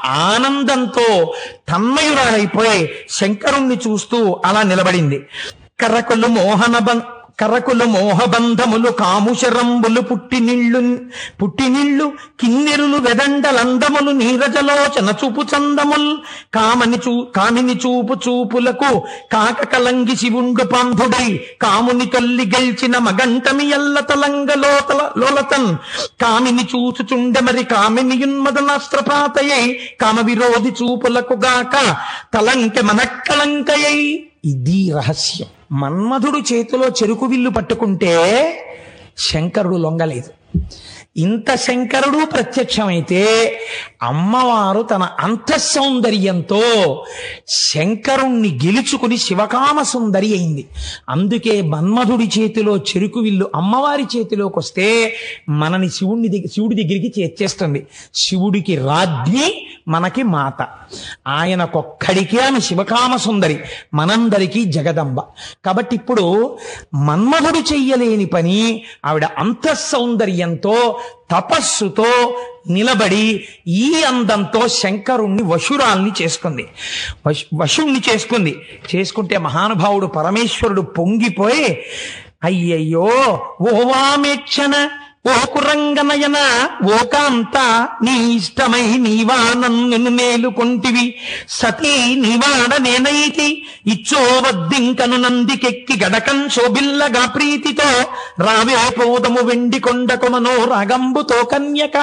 ఆనందంతో తన్మయురాలైపోయి శంకరుణ్ణి చూస్తూ అలా నిలబడింది కర్రకులు మోహన బం- కర్రకులు మోహబంధములు కాముశరంబులు పుట్టినిళ్ళు పుట్టినిళ్ళు కిన్నెరులు వెదండలందములు నీరజలోచన చూపు చందముల్ కామని చూ కామిని చూపు చూపులకు కాక కలంగి శివుండు పంధుడై కాముని తల్లి గెల్చిన మగంటమి ఎల్ల తలంగ లోతల లోలతన్ కామిని చూచుచుండె మరి కామిని యున్మదనాస్త్రపాతయై కామ విరోధి చూపులకు గాక తలంకె మనక్కలంకయై ఇది రహస్యం మన్మధుడు చేతిలో చెరుకు విల్లు పట్టుకుంటే శంకరుడు లొంగలేదు ఇంత శంకరుడు ప్రత్యక్షమైతే అమ్మవారు తన అంతఃసౌందర్యంతో శంకరుణ్ణి గెలుచుకుని శివకామ సుందరి అయింది అందుకే మన్మధుడి చేతిలో చెరుకు విల్లు అమ్మవారి చేతిలోకి వస్తే మనని శివుడిని దగ్గ- శివుడి దగ్గరికి చేర్చేస్తుంది శివుడికి రాజ్ఞి మనకి మాత ఆయనకొక్కడికే ఆమె శివకామ సుందరి మనందరికీ జగదంబ కాబట్టి ఇప్పుడు మన్మధుడు చెయ్యలేని పని ఆవిడ అంతఃసౌందర్యంతో తపస్సుతో నిలబడి ఈ అందంతో శంకరుణ్ణి వశురాల్ని చేసుకుంది వశు వశుణ్ణి చేసుకుంది చేసుకుంటే మహానుభావుడు పరమేశ్వరుడు పొంగిపోయి అయ్యయ్యో ఓ వామేక్షణ ఓ కురంగనయన ఓ కాంత నీ ఇష్టమై నీవా నన్ను మేలుకొంటివి సతీ నీవాడ నేనైతి ఇచ్చో వద్దింకను నందికెక్కి గడకం శోభిల్లగా ప్రీతితో రావే పోదము వెండి కొండకొమనో రాగంబుతో కన్యక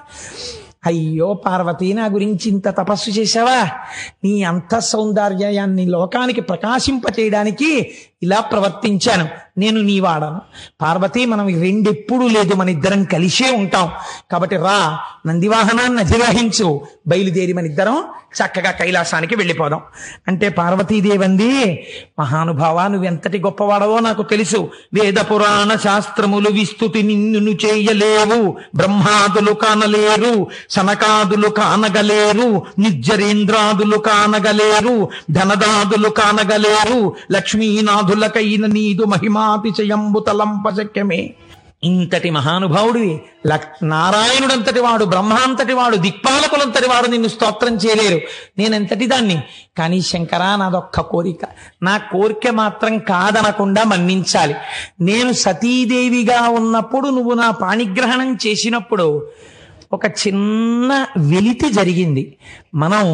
అయ్యో పార్వతి నా గురించి ఇంత తపస్సు చేశావా నీ అంత సౌందర్యాన్ని లోకానికి ప్రకాశింపచేయడానికి ఇలా ప్రవర్తించాను నేను నీ వాడను పార్వతి మనం ఈ రెండెప్పుడు లేదు మన ఇద్దరం కలిసే ఉంటాం కాబట్టి రా నందివాహనాన్ని అధిరోహించు బయలుదేరి మన ఇద్దరం చక్కగా కైలాసానికి వెళ్ళిపోదాం అంటే పార్వతీదేవంది మహానుభావ నువ్వెంతటి గొప్పవాడవో నాకు తెలుసు వేద పురాణ శాస్త్రములు విస్తుతి నిన్ను చేయలేవు బ్రహ్మాదులు కానలేరు సనకాదులు కానగలేరు నిర్జరేంద్రాదులు కానగలేరు ధనదాదులు కానగలేరు లక్ష్మీనాథులకైన నీదు మహిమాతిశయంబు తలంపశక్యమే ఇంతటి మహానుభావుడివి లక్ నారాయణుడంతటి వాడు బ్రహ్మాంతటి వాడు దిక్పాలకులంతటి వాడు నిన్ను స్తోత్రం చేయలేరు నేనెంతటి దాన్ని కానీ శంకరా నాదొక్క కోరిక నా కోరిక మాత్రం కాదనకుండా మన్నించాలి నేను సతీదేవిగా ఉన్నప్పుడు నువ్వు నా పాణిగ్రహణం చేసినప్పుడు ఒక చిన్న వెలితి జరిగింది మనం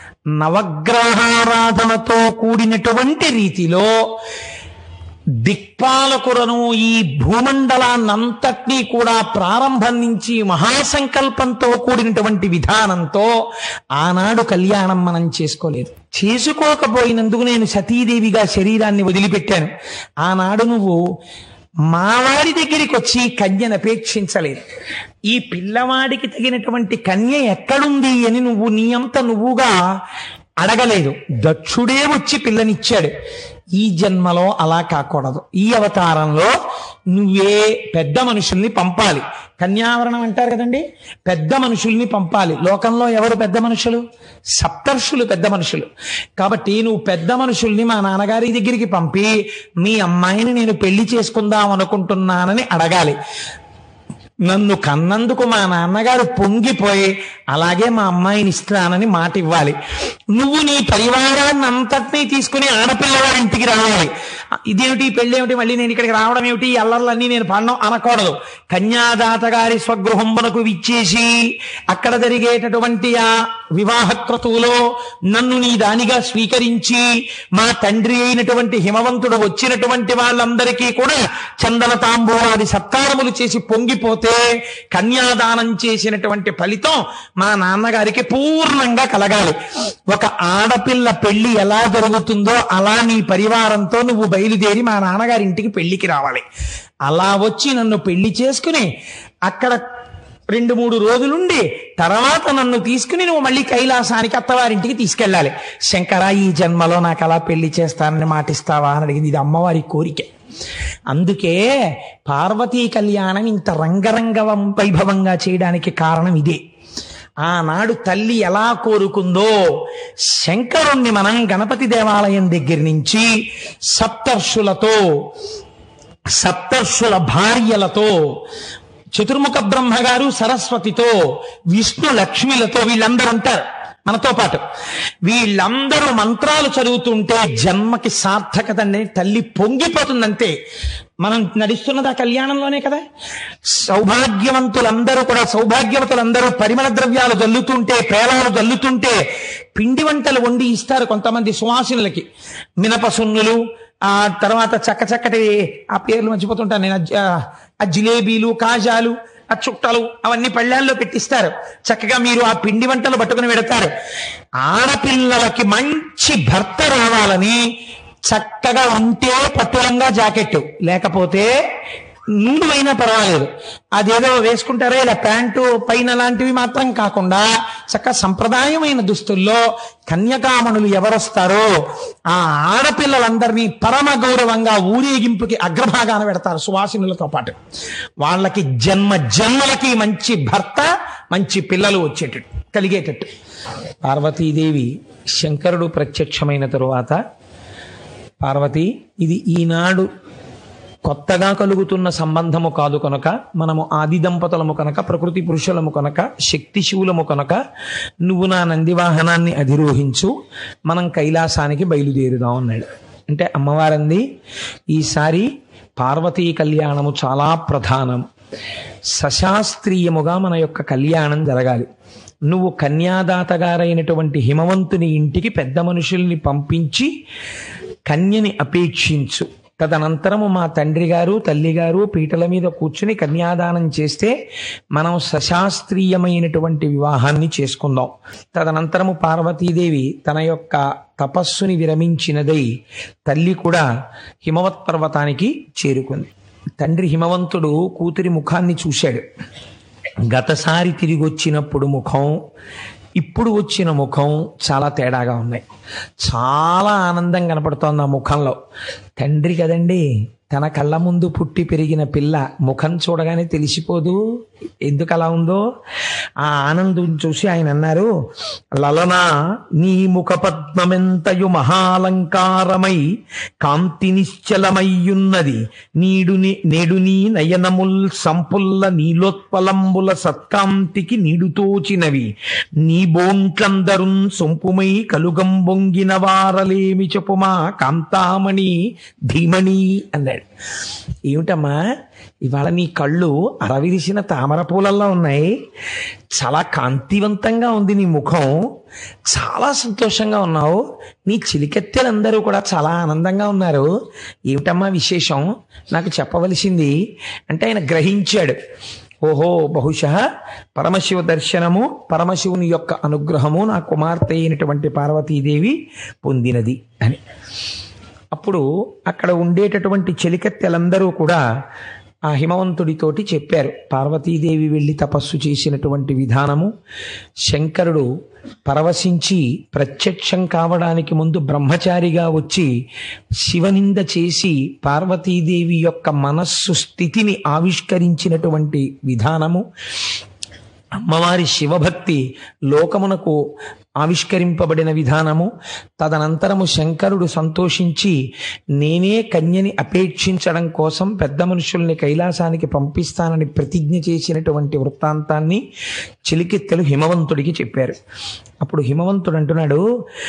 నవగ్రహారాధనతో కూడినటువంటి రీతిలో దిక్పాలకులను ఈ భూమండలాన్నంతటినీ కూడా ప్రారంభం నుంచి మహాసంకల్పంతో కూడినటువంటి విధానంతో ఆనాడు కళ్యాణం మనం చేసుకోలేదు చేసుకోకపోయినందుకు నేను సతీదేవిగా శరీరాన్ని వదిలిపెట్టాను ఆనాడు నువ్వు మావాడి దగ్గరికి వచ్చి కన్యను అపేక్షించలేదు ఈ పిల్లవాడికి తగినటువంటి కన్య ఎక్కడుంది అని నువ్వు నీ అంత నువ్వుగా అడగలేదు దక్షుడే వచ్చి పిల్లనిచ్చాడు ఈ జన్మలో అలా కాకూడదు ఈ అవతారంలో నువ్వే పెద్ద మనుషుల్ని పంపాలి కన్యావరణం అంటారు కదండి పెద్ద మనుషుల్ని పంపాలి లోకంలో ఎవరు పెద్ద మనుషులు సప్తర్షులు పెద్ద మనుషులు కాబట్టి నువ్వు పెద్ద మనుషుల్ని మా నాన్నగారి దగ్గరికి పంపి మీ అమ్మాయిని నేను పెళ్లి చేసుకుందాం అనుకుంటున్నానని అడగాలి నన్ను కన్నందుకు మా నాన్నగారు పొంగిపోయి అలాగే మా అమ్మాయిని ఇస్తానని మాట ఇవ్వాలి నువ్వు నీ పరివారాన్ని అంతటినీ తీసుకుని ఆడపిల్లవాడి ఇంటికి రావాలి ఇదేమిటి ఈ పెళ్ళి ఏమిటి మళ్ళీ నేను ఇక్కడికి రావడం ఏమిటి ఈ అల్లర్లన్నీ నేను పడడం అనకూడదు కన్యాదాత గారి స్వగృహంబనకు విచ్చేసి అక్కడ జరిగేటటువంటి ఆ వివాహ క్రతువులో నన్ను నీ దానిగా స్వీకరించి మా తండ్రి అయినటువంటి హిమవంతుడు వచ్చినటువంటి వాళ్ళందరికీ కూడా చందన తాంబూలాది సత్కారములు చేసి పొంగిపోతే కన్యాదానం చేసినటువంటి ఫలితం మా నాన్నగారికి పూర్ణంగా కలగాలి ఒక ఆడపిల్ల పెళ్లి ఎలా జరుగుతుందో అలా నీ పరివారంతో నువ్వు బయలుదేరి మా నాన్నగారి ఇంటికి పెళ్లికి రావాలి అలా వచ్చి నన్ను పెళ్లి చేసుకుని అక్కడ రెండు మూడు రోజులుండి తర్వాత నన్ను తీసుకుని నువ్వు మళ్ళీ కైలాసానికి అత్తవారింటికి తీసుకెళ్ళాలి శంకర ఈ జన్మలో నాకు అలా పెళ్లి చేస్తానని మాటిస్తావా అని అడిగింది ఇది అమ్మవారి కోరిక అందుకే పార్వతీ కళ్యాణం ఇంత రంగరంగ వైభవంగా చేయడానికి కారణం ఇదే ఆనాడు తల్లి ఎలా కోరుకుందో శంకరుణ్ణి మనం గణపతి దేవాలయం దగ్గర నుంచి సప్తర్షులతో సప్తర్షుల భార్యలతో చతుర్ముఖ బ్రహ్మగారు సరస్వతితో విష్ణు లక్ష్మిలతో వీళ్ళందరూ ఉంటారు మనతో పాటు వీళ్ళందరూ మంత్రాలు చదువుతుంటే జన్మకి సార్థకత అనేది తల్లి పొంగిపోతుందంతే మనం నడుస్తున్నది ఆ కళ్యాణంలోనే కదా సౌభాగ్యవంతులందరూ కూడా సౌభాగ్యవతులందరూ పరిమళ ద్రవ్యాలు జల్లుతుంటే పేలాలు జల్లుతుంటే పిండి వంటలు వండి ఇస్తారు కొంతమంది సువాసినులకి మినపసున్నులు ఆ తర్వాత చక్క చక్కటి ఆ పేర్లు మర్చిపోతుంటాను నేను ఆ జ- ఆ జిలేబీలు కాజాలు ఆ చుట్టలు అవన్నీ పళ్ళాల్లో పెట్టిస్తారు చక్కగా మీరు ఆ పిండి వంటలు పట్టుకుని పెడతారు ఆడపిల్లలకి మంచి భర్త రావాలని చక్కగా ఉంటే పట్టులంగా జాకెట్ లేకపోతే నుండువైనా పర్వాలేదు అదేదో వేసుకుంటారే ఇలా ప్యాంటు పైన లాంటివి మాత్రం కాకుండా చక్క సంప్రదాయమైన దుస్తుల్లో కన్యకామణులు ఎవరొస్తారో ఆ ఆడపిల్లలందరినీ పరమ గౌరవంగా ఊరేగింపుకి అగ్రభాగాన పెడతారు సువాసినులతో పాటు వాళ్ళకి జన్మ జన్మలకి మంచి భర్త మంచి పిల్లలు వచ్చేటట్టు కలిగేటట్టు పార్వతీదేవి శంకరుడు ప్రత్యక్షమైన తరువాత పార్వతి ఇది ఈనాడు కొత్తగా కలుగుతున్న సంబంధము కాదు కనుక మనము ఆది దంపతులము కనుక ప్రకృతి పురుషులము కనుక శక్తి శివులము కనుక నువ్వు నా నందివాహనాన్ని అధిరోహించు మనం కైలాసానికి బయలుదేరుదాం అన్నాడు అంటే అమ్మవారంది ఈసారి పార్వతీ కళ్యాణము చాలా ప్రధానం సశాస్త్రీయముగా మన యొక్క కళ్యాణం జరగాలి నువ్వు కన్యాదాతగారైనటువంటి హిమవంతుని ఇంటికి పెద్ద మనుషుల్ని పంపించి కన్యని అపేక్షించు తదనంతరము మా తండ్రి గారు తల్లి గారు పీటల మీద కూర్చుని కన్యాదానం చేస్తే మనం సశాస్త్రీయమైనటువంటి వివాహాన్ని చేసుకుందాం తదనంతరము పార్వతీదేవి తన యొక్క తపస్సుని విరమించినదై తల్లి కూడా హిమవత్ పర్వతానికి చేరుకుంది తండ్రి హిమవంతుడు కూతురి ముఖాన్ని చూశాడు గతసారి తిరిగి వచ్చినప్పుడు ముఖం ఇప్పుడు వచ్చిన ముఖం చాలా తేడాగా ఉన్నాయి చాలా ఆనందం కనపడుతోంది ఆ ముఖంలో తండ్రి కదండి తన కళ్ళ ముందు పుట్టి పెరిగిన పిల్ల ముఖం చూడగానే తెలిసిపోదు ఎందుకు అలా ఉందో ఆ ఆనందం చూసి ఆయన అన్నారు లలనా నీ ముఖ పద్మమెంతయు మహాలంకారమై కాంతి నిశ్చలమయ్యున్నది నీడు ని- నేడు నీ నయనముల్ సంపుల్ల నీలోత్పలంబుల సత్కాంతికి నీడుతోచినవి నీ బోంట్లందరున్ సొంపుమై కలుగంబొంగిన వారలేమి చెప్పుమా కాంతామణి ధీమణి అన్నాడు ఏమిటమ్మా ఇవాళ నీ కళ్ళు అరవిరిసిన తామర పూలల్లో ఉన్నాయి చాలా కాంతివంతంగా ఉంది నీ ముఖం చాలా సంతోషంగా ఉన్నావు నీ చిలికెత్తెలందరూ కూడా చాలా ఆనందంగా ఉన్నారు ఏమిటమ్మా విశేషం నాకు చెప్పవలసింది అంటే ఆయన గ్రహించాడు ఓహో బహుశ పరమశివ దర్శనము పరమశివుని యొక్క అనుగ్రహము నా కుమార్తె అయినటువంటి పార్వతీదేవి పొందినది అని అప్పుడు అక్కడ ఉండేటటువంటి చెలికత్తెలందరూ కూడా ఆ హిమవంతుడితోటి చెప్పారు పార్వతీదేవి వెళ్ళి తపస్సు చేసినటువంటి విధానము శంకరుడు పరవశించి ప్రత్యక్షం కావడానికి ముందు బ్రహ్మచారిగా వచ్చి శివనింద చేసి పార్వతీదేవి యొక్క మనస్సు స్థితిని ఆవిష్కరించినటువంటి విధానము అమ్మవారి శివభక్తి లోకమునకు ఆవిష్కరింపబడిన విధానము తదనంతరము శంకరుడు సంతోషించి నేనే కన్యని అపేక్షించడం కోసం పెద్ద మనుషుల్ని కైలాసానికి పంపిస్తానని ప్రతిజ్ఞ చేసినటువంటి వృత్తాంతాన్ని చిలికెత్తెలు హిమవంతుడికి చెప్పారు అప్పుడు హిమవంతుడు అంటున్నాడు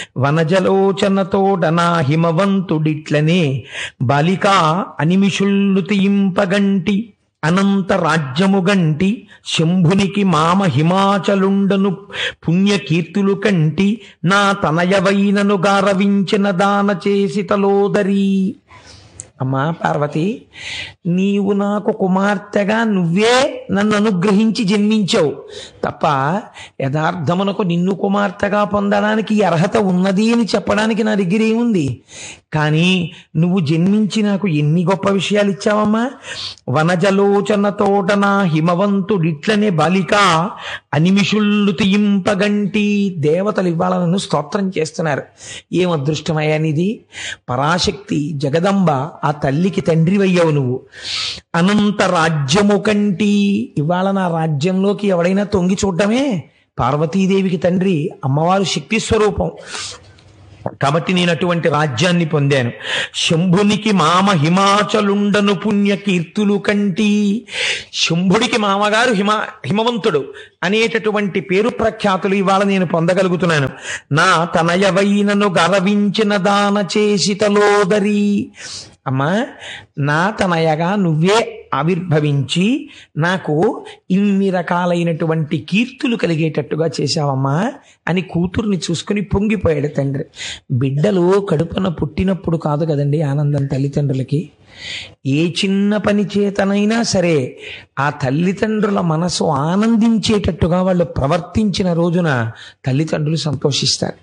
వనజలోచనతోడనా హిమవంతుడిట్లనే బాలికా అనిమిషుల్లు తీయింపగంటి అనంత రాజ్యము గంటి శంభునికి మామ హిమాచలుండను పుణ్యకీర్తులు కంటి నా తనయవైనను గారవించిన దాన చేసి తలోదరి అమ్మా పార్వతి నీవు నాకు కుమార్తెగా నువ్వే నన్ను అనుగ్రహించి జన్మించావు తప్ప యథార్థమునకు నిన్ను కుమార్తెగా పొందడానికి ఈ అర్హత ఉన్నది అని చెప్పడానికి నా దగ్గర ఏముంది కానీ నువ్వు జన్మించి నాకు ఎన్ని గొప్ప విషయాలు ఇచ్చావమ్మా వనజలోచనతోట నా హిమవంతుడిట్లనే బాలిక అనిమిషుల్లు తీయింపగంటి దేవతలు ఇవాళ నన్ను స్తోత్రం చేస్తున్నారు ఏం అదృష్టమయ్యానిది పరాశక్తి జగదంబ ఆ తల్లికి తండ్రివయ్యావు నువ్వు అనంత రాజ్యము కంటి ఇవాళ నా రాజ్యంలోకి ఎవడైనా తొంగి చూడటమే పార్వతీదేవికి తండ్రి అమ్మవారు శక్తి స్వరూపం కాబట్టి నేను అటువంటి రాజ్యాన్ని పొందాను శంభునికి మామ హిమాచలుండను పుణ్య కీర్తులు కంటి శంభుడికి మామగారు హిమ హిమవంతుడు అనేటటువంటి పేరు ప్రఖ్యాతులు ఇవాళ నేను పొందగలుగుతున్నాను నా తనయవైనను గరవించిన దాన చేసితలోదరి అమ్మా నా తనయగా నువ్వే ఆవిర్భవించి నాకు ఇన్ని రకాలైనటువంటి కీర్తులు కలిగేటట్టుగా చేశావమ్మా అని కూతుర్ని చూసుకుని పొంగిపోయాడు తండ్రి బిడ్డలు కడుపున పుట్టినప్పుడు కాదు కదండి ఆనందం తల్లిదండ్రులకి ఏ చిన్న పని చేతనైనా సరే ఆ తల్లిదండ్రుల మనసు ఆనందించేటట్టుగా వాళ్ళు ప్రవర్తించిన రోజున తల్లిదండ్రులు సంతోషిస్తారు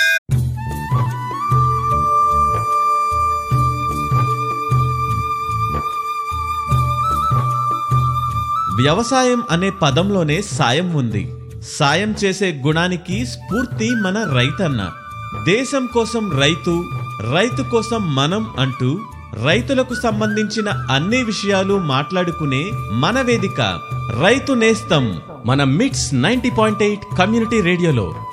వ్యవసాయం అనే పదంలోనే సాయం ఉంది సాయం చేసే గుణానికి స్ఫూర్తి మన రైతన్న దేశం కోసం రైతు రైతు కోసం మనం అంటూ రైతులకు సంబంధించిన అన్ని విషయాలు మాట్లాడుకునే మన వేదిక రైతు నేస్తం మన మిట్స్ నైంటీ పాయింట్ ఎయిట్ కమ్యూనిటీ రేడియోలో